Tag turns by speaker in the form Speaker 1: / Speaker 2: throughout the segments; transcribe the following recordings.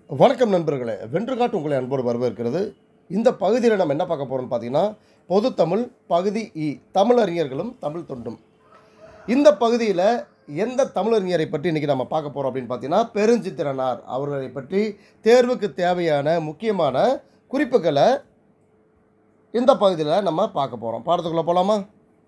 Speaker 1: வணக்கம் நண்பர்களே வென்றுகாட்டு உங்களை அன்போடு வரவேற்கிறது இந்த பகுதியில் நம்ம என்ன பார்க்க போகிறோம்னு பார்த்தீங்கன்னா பொதுத்தமிழ் பகுதி இ தமிழறிஞர்களும் தமிழ் தொண்டும் இந்த பகுதியில் எந்த தமிழறிஞரை பற்றி இன்றைக்கி நம்ம பார்க்க போகிறோம் அப்படின்னு பார்த்தீங்கன்னா பெருஞ்சித்திரனார் அவர்களை பற்றி தேர்வுக்கு தேவையான முக்கியமான குறிப்புகளை இந்த பகுதியில் நம்ம பார்க்க போகிறோம் பாடத்துக்குள்ளே போகலாமா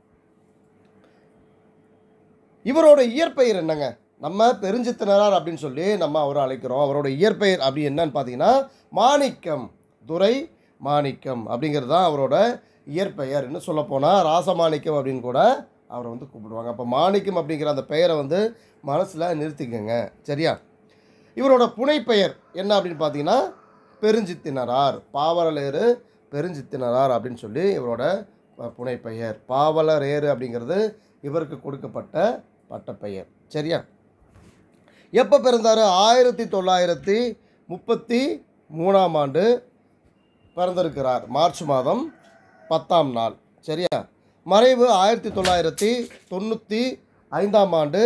Speaker 1: இவரோட இயற்பெயர் என்னங்க நம்ம பெருஞ்சித்தினரார் அப்படின்னு சொல்லி நம்ம அவரை அழைக்கிறோம் அவரோட இயற்பெயர் அப்படி என்னன்னு பார்த்தீங்கன்னா மாணிக்கம் துரை மாணிக்கம் அப்படிங்கிறது தான் அவரோட இயற்பெயர்னு சொல்லப்போனால் ராசமாணிக்கம் அப்படின்னு கூட அவரை வந்து கூப்பிடுவாங்க அப்போ மாணிக்கம் அப்படிங்கிற அந்த பெயரை வந்து மனசில் நிறுத்திக்கங்க சரியா இவரோட புனைப்பெயர் என்ன அப்படின்னு பார்த்தீங்கன்னா பெருஞ்சித்தினரார் பாவலரேறு பெருஞ்சித்தினரார் அப்படின்னு சொல்லி இவரோட அஹ், புனைப்பெயர் பாவலரேறு அப்படிங்கிறது இவருக்கு கொடுக்கப்பட்ட பட்டப்பெயர் சரியா எப்போ பிறந்தார் ஆயிரத்தி தொள்ளாயிரத்தி முப்பத்தி மூணாம் ஆண்டு பிறந்திருக்கிறார் மார்ச் மாதம் பத்தாம் நாள் சரியா மறைவு ஆயிரத்தி தொள்ளாயிரத்தி தொண்ணூற்றி ஐந்தாம் ஆண்டு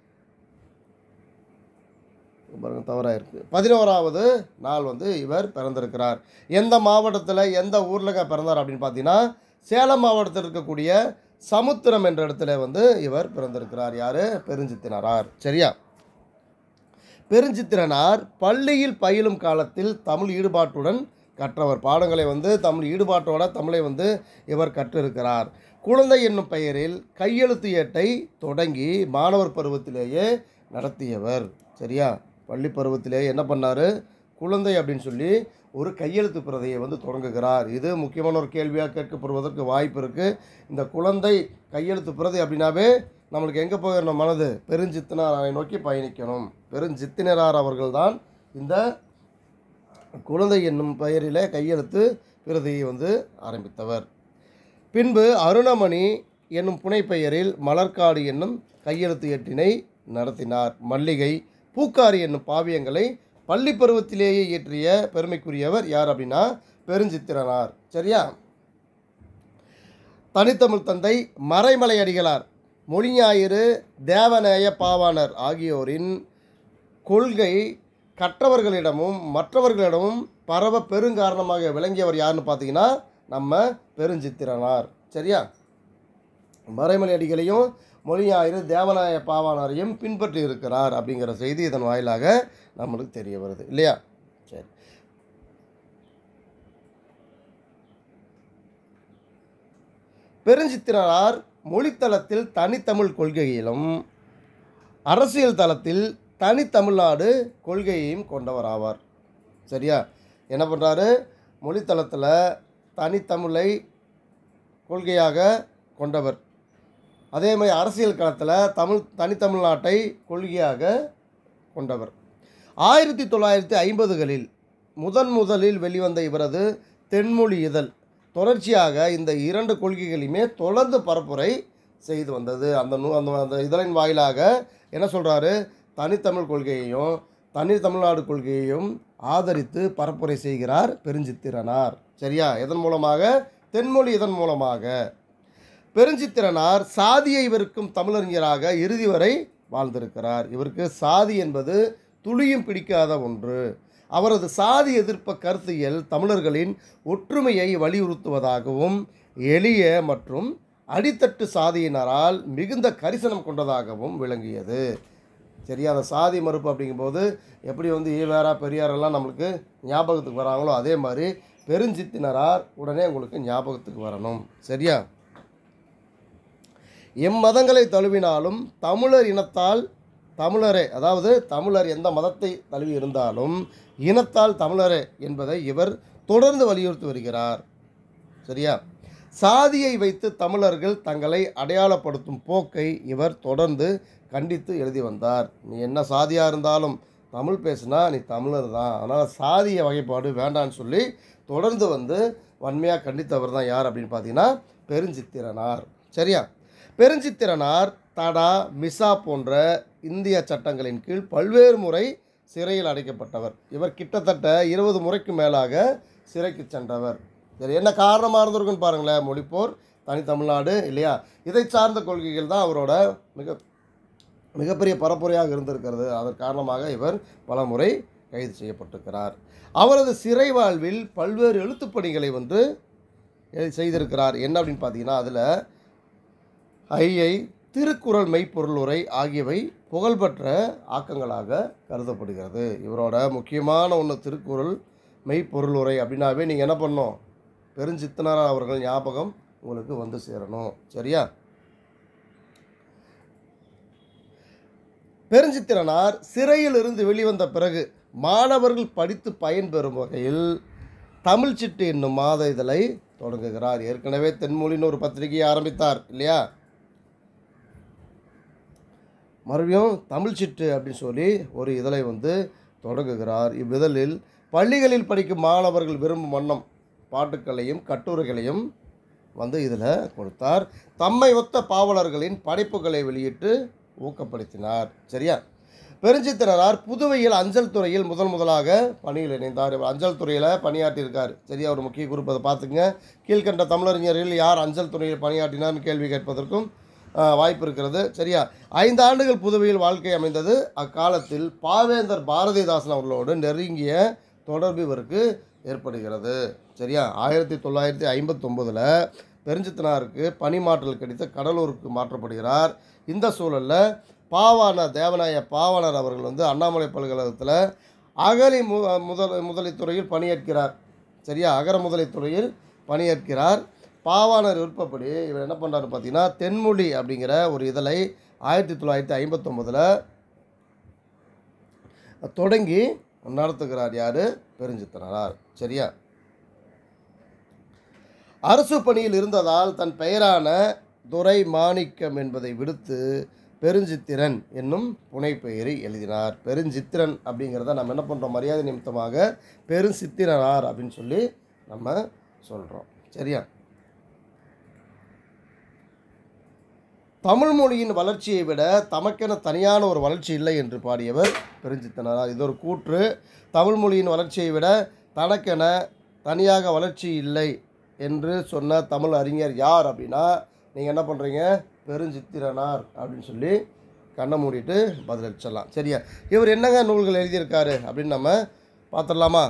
Speaker 1: பாருங்க தவறாக இருக்குது பதினோராவது நாள் வந்து இவர் பிறந்திருக்கிறார் எந்த மாவட்டத்தில் எந்த ஊரில் பிறந்தார் அப்படின்னு பார்த்தீங்கன்னா சேலம் மாவட்டத்தில் இருக்கக்கூடிய சமுத்திரம் என்ற இடத்துல வந்து இவர் பிறந்திருக்கிறார் யார் பெருஞ்சித்தினரார் சரியா பெருஞ்சித்திரனார் பள்ளியில் பயிலும் காலத்தில் தமிழ் ஈடுபாட்டுடன் கற்றவர் பாடங்களை வந்து தமிழ் ஈடுபாட்டோட தமிழை வந்து இவர் கற்றிருக்கிறார் குழந்தை என்னும் பெயரில் கையெழுத்து ஏட்டை தொடங்கி மாணவர் பருவத்திலேயே நடத்தியவர் சரியா பள்ளி பருவத்திலே என்ன பண்ணார் குழந்தை அப்படின்னு சொல்லி ஒரு கையெழுத்து பிரதையை வந்து தொடங்குகிறார் இது முக்கியமான ஒரு கேள்வியாக கேட்கப்படுவதற்கு வாய்ப்பு இருக்குது இந்த குழந்தை கையெழுத்து பிரதை அப்படின்னாவே நம்மளுக்கு எங்கே போயிடணும் மனது பெருஞ்சித்தினாரை நோக்கி பயணிக்கணும் பெருஞ்சித்தினரார் அவர்கள்தான் இந்த குழந்தை என்னும் பெயரிலே கையெழுத்து பிரதியை வந்து ஆரம்பித்தவர் பின்பு அருணமணி என்னும் புனைப்பெயரில் மலர்காடு என்னும் கையெழுத்து ஏட்டினை நடத்தினார் மல்லிகை பூக்காரி என்னும் பாவியங்களை பள்ளி பருவத்திலேயே இயற்றிய பெருமைக்குரியவர் யார் அப்படின்னா பெருஞ்சித்திரனார் சரியா தனித்தமிழ் தந்தை மறைமலை அடிகளார் மொழிஞாயிறு தேவநேய பாவாணர் ஆகியோரின் கொள்கை கற்றவர்களிடமும் மற்றவர்களிடமும் பரவ பெருங்காரணமாக விளங்கியவர் யாருன்னு பார்த்தீங்கன்னா நம்ம பெருஞ்சித்திரனார் சரியா மறைமலை அடிகளையும் மொழிஞாயிறு தேவநாய பாவாணரையும் பின்பற்றி இருக்கிறார் அப்படிங்கிற செய்தி இதன் வாயிலாக நம்மளுக்கு தெரிய வருது இல்லையா சரி பெருஞ்சித்திரனார் மொழித்தளத்தில் தனித்தமிழ் கொள்கையிலும் அரசியல் தளத்தில் தனித்தமிழ்நாடு கொள்கையையும் கொண்டவர் ஆவார் சரியா என்ன பண்ணுறாரு மொழித்தளத்தில் தனித்தமிழை கொள்கையாக கொண்டவர் அதே மாதிரி அரசியல் களத்தில் தமிழ் தனித்தமிழ்நாட்டை கொள்கையாக கொண்டவர் ஆயிரத்தி தொள்ளாயிரத்தி ஐம்பதுகளில் முதன் முதலில் வெளிவந்த இவரது தென்மொழி இதழ் தொடர்ச்சியாக இந்த இரண்டு கொள்கைகளையுமே தொடர்ந்து பரப்புரை செய்து வந்தது அந்த நூ அந்த அந்த இதழின் வாயிலாக என்ன சொல்கிறாரு தனித்தமிழ் கொள்கையையும் தனி தமிழ்நாடு கொள்கையையும் ஆதரித்து பரப்புரை செய்கிறார் பெருஞ்சித்திரனார் சரியா எதன் மூலமாக தென்மொழி இதன் மூலமாக பெருஞ்சித்திரனார் சாதியை வெறுக்கும் தமிழறிஞராக இறுதி வரை வாழ்ந்திருக்கிறார் இவருக்கு சாதி என்பது துளியும் பிடிக்காத ஒன்று அவரது சாதி எதிர்ப்ப கருத்தியல் தமிழர்களின் ஒற்றுமையை வலியுறுத்துவதாகவும் எளிய மற்றும் அடித்தட்டு சாதியினரால் மிகுந்த கரிசனம் கொண்டதாகவும் விளங்கியது சரியா அந்த சாதி மறுப்பு அப்படிங்கும்போது எப்படி வந்து ஈவேரா பெரியாரெல்லாம் நம்மளுக்கு ஞாபகத்துக்கு வராங்களோ அதே மாதிரி பெருஞ்சித்தினரார் உடனே உங்களுக்கு ஞாபகத்துக்கு வரணும் சரியா எம்மதங்களை தழுவினாலும் தமிழர் இனத்தால் தமிழரே அதாவது தமிழர் எந்த மதத்தை தழுவி இருந்தாலும் இனத்தால் தமிழரே என்பதை இவர் தொடர்ந்து வலியுறுத்தி வருகிறார் சரியா சாதியை வைத்து தமிழர்கள் தங்களை அடையாளப்படுத்தும் போக்கை இவர் தொடர்ந்து கண்டித்து எழுதி வந்தார் நீ என்ன சாதியாக இருந்தாலும் தமிழ் பேசுனா நீ தமிழர் தான் அதனால் சாதிய வகைப்பாடு வேண்டான்னு சொல்லி தொடர்ந்து வந்து வன்மையாக கண்டித்தவர் தான் யார் அப்படின்னு பார்த்தீங்கன்னா பெருஞ்சித்திரனார் சரியா பெருஞ்சித்திரனார் தடா மிசா போன்ற இந்திய சட்டங்களின் கீழ் பல்வேறு முறை சிறையில் அடைக்கப்பட்டவர் இவர் கிட்டத்தட்ட இருபது முறைக்கு மேலாக சிறைக்கு சென்றவர் சரி என்ன காரணமாக இருந்திருக்குன்னு பாருங்களேன் மொழிப்போர் தனி தமிழ்நாடு இல்லையா இதை சார்ந்த கொள்கைகள் தான் அவரோட மிக மிகப்பெரிய பரப்புரையாக இருந்திருக்கிறது அதன் காரணமாக இவர் பல முறை கைது செய்யப்பட்டிருக்கிறார் அவரது சிறை வாழ்வில் பல்வேறு எழுத்துப் பணிகளை வந்து எ- செய்திருக்கிறார் என்ன அப்படின்னு பார்த்தீங்கன்னா அதில் ஐயை திருக்குறள் மெய்ப்பொருள் உரை ஆகியவை புகழ்பெற்ற ஆக்கங்களாக கருதப்படுகிறது இவரோட முக்கியமான ஒன்று திருக்குறள் மெய்ப்பொருள் உரை அப்படின்னாவே நீங்கள் என்ன பண்ணணும் பெருஞ்சித்தனார் அவர்கள் ஞாபகம் உங்களுக்கு வந்து சேரணும் சரியா பெருஞ்சித்திரனார் சிறையில் இருந்து வெளிவந்த பிறகு மாணவர்கள் படித்து பயன்பெறும் வகையில் தமிழ் சிட்டு என்னும் மாத இதழை தொடங்குகிறார் ஏற்கனவே தென்மொழின்னு ஒரு பத்திரிகையை ஆரம்பித்தார் இல்லையா மறுபடியும் தமிழ் சிட்டு அப்படின்னு சொல்லி ஒரு இதழை வந்து தொடங்குகிறார் இவ்விதழில் பள்ளிகளில் படிக்கும் மாணவர்கள் விரும்பும் வண்ணம் பாட்டுக்களையும் கட்டுரைகளையும் வந்து இதில் கொடுத்தார் தம்மை ஒத்த பாவலர்களின் படைப்புகளை வெளியிட்டு ஊக்கப்படுத்தினார் சரியா பெருஞ்சித்திரனார் புதுவையில் அஞ்சல் துறையில் முதல் முதலாக பணியில் இணைந்தார் இவர் அஞ்சல் துறையில் பணியாற்றியிருக்கார் சரியா ஒரு முக்கிய குறிப்பு அதை பார்த்துங்க கீழ்கண்ட தமிழறிஞரில் யார் அஞ்சல் துறையில் பணியாற்றினார்னு கேள்வி கேட்பதற்கும் ஆஹ், வாய்ப்பு இருக்கிறது சரியா ஐந்து ஆண்டுகள் புதுவையில் வாழ்க்கை அமைந்தது அக்காலத்தில் பாவேந்தர் பாரதிதாசன் அவர்களோடு நெருங்கிய தொடர்பு இவருக்கு ஏற்படுகிறது சரியா ஆயிரத்தி தொள்ளாயிரத்தி ஐம்பத்தொம்போதில் பெருஞ்சித்தனாருக்கு பணிமாற்றல் கிடைத்து கடலூருக்கு மாற்றப்படுகிறார் இந்த சூழலில் பாவாணர் தேவநாய பாவாணர் அவர்கள் வந்து அண்ணாமலை பல்கலைக்கழகத்தில் அகலி மு முதல் முதலித்துறையில் பணியேற்கிறார் சரியா அகர முதலித்துறையில் பணியேற்கிறார் பாவாணர் விருப்பப்படி இவர் என்ன பண்ணுறாரு பார்த்தீங்கன்னா தென்மொழி அப்படிங்கிற ஒரு இதழை ஆயிரத்தி தொள்ளாயிரத்தி ஐம்பத்தொம்போதில் தொடங்கி நடத்துகிறார் யார் பெருஞ்சித்தனார் சரியா அரசு பணியில் இருந்ததால் தன் பெயரான துரை மாணிக்கம் என்பதை விடுத்து பெருஞ்சித்திரன் என்னும் புனைப்பெயரை எழுதினார் பெருஞ்சித்திரன் அப்படிங்கிறத நம்ம என்ன பண்ணுறோம் மரியாதை நிமித்தமாக பெருஞ்சித்திரனார் அப்படின்னு சொல்லி நம்ம சொல்கிறோம் சரியா தமிழ் மொழியின் வளர்ச்சியை விட தமக்கென தனியான ஒரு வளர்ச்சி இல்லை என்று பாடியவர் பெருஞ்சித்தனார் இது ஒரு கூற்று தமிழ் மொழியின் வளர்ச்சியை விட தனக்கென தனியாக வளர்ச்சி இல்லை என்று சொன்ன தமிழ் அறிஞர் யார் அப்படின்னா நீங்கள் என்ன பண்ணுறீங்க பெருஞ்சித்திரனார் அப்படின்னு சொல்லி கண்ணை மூடிட்டு பதிலளிச்சிடலாம் சரியா இவர் என்னங்க நூல்கள் எழுதியிருக்காரு அப்படின்னு நம்ம பார்த்துடலாமா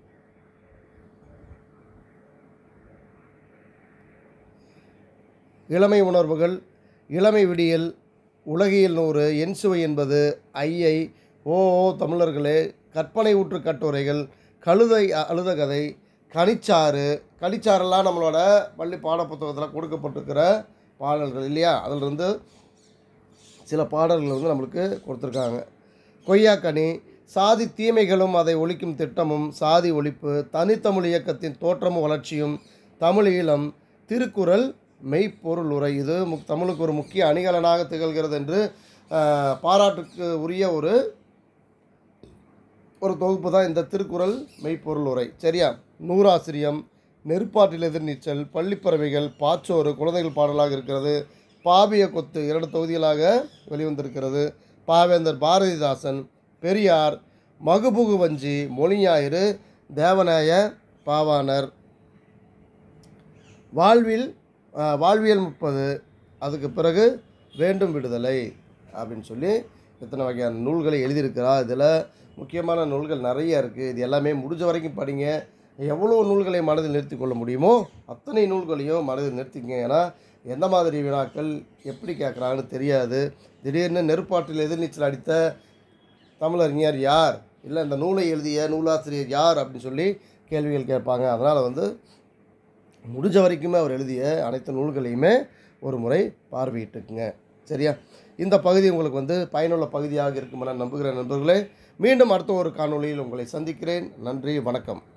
Speaker 1: இளமை உணர்வுகள் இளமை விடியல் உலகியல் நூறு என் சுவை என்பது ஐயை ஓ ஓ தமிழர்களே கற்பனை ஊற்று கட்டுரைகள் கழுதை அழுத கதை கனிச்சாறு கனிச்சாறெல்லாம் நம்மளோட பள்ளி பாடப்புத்தகத்தில் கொடுக்கப்பட்டிருக்கிற பாடல்கள் இல்லையா அதிலிருந்து சில பாடல்கள் வந்து நம்மளுக்கு கொடுத்துருக்காங்க கொய்யாக்கனி சாதி தீமைகளும் அதை ஒழிக்கும் திட்டமும் சாதி ஒழிப்பு தனித்தமிழ் இயக்கத்தின் தோற்றமும் வளர்ச்சியும் தமிழ் ஈழம் திருக்குறள் மெய்ப்பொருள் உரை இது முக் தமிழுக்கு ஒரு முக்கிய அணிகலனாக திகழ்கிறது என்று ஆஹ், பாராட்டுக்கு உரிய ஒரு ஒரு தொகுப்பு தான் இந்த திருக்குறள் மெய்ப்பொருள் உரை சரியா நூறாசிரியம் நெருப்பாற்றில் எதிர்நீச்சல் பள்ளிப்பறவைகள் பாச்சோறு குழந்தைகள் பாடலாக இருக்கிறது பாபிய கொத்து இரண்டு தொகுதிகளாக வெளிவந்திருக்கிறது பாவேந்தர் பாரதிதாசன் பெரியார் மகுபுகு வஞ்சி மொழிஞாயிறு தேவநாய பாவாணர் வாழ்வில் ஆஹ், வாழ்வியல் முப்பது அதுக்கு பிறகு வேண்டும் விடுதலை அப்படின்னு சொல்லி இத்தனை வகையான நூல்களை எழுதியிருக்கிறார் இதில் முக்கியமான நூல்கள் நிறைய இருக்குது இது எல்லாமே முடிஞ்ச வரைக்கும் படிங்க எவ்வளோ நூல்களை மனதில் நிறுத்தி கொள்ள முடியுமோ அத்தனை நூல்களையும் மனதில் நிறுத்திக்கங்க ஏன்னா எந்த மாதிரி வினாக்கள் எப்படி கேட்குறாங்கன்னு தெரியாது திடீர்னு நெருப்பாற்றில் எதிர்நீச்சல் அடித்த தமிழறிஞர் யார் இல்லை இந்த நூலை எழுதிய நூலாசிரியர் யார் அப்படின்னு சொல்லி கேள்விகள் கேட்பாங்க அதனால் வந்து முடிஞ்ச வரைக்குமே அவர் எழுதிய அனைத்து நூல்களையுமே ஒரு முறை பார்வையிட்டுக்குங்க சரியா இந்த பகுதி உங்களுக்கு வந்து பயனுள்ள பகுதியாக இருக்கும் என நம்புகிற நண்பர்களே மீண்டும் அடுத்த ஒரு காணொளியில் உங்களை சந்திக்கிறேன் நன்றி வணக்கம்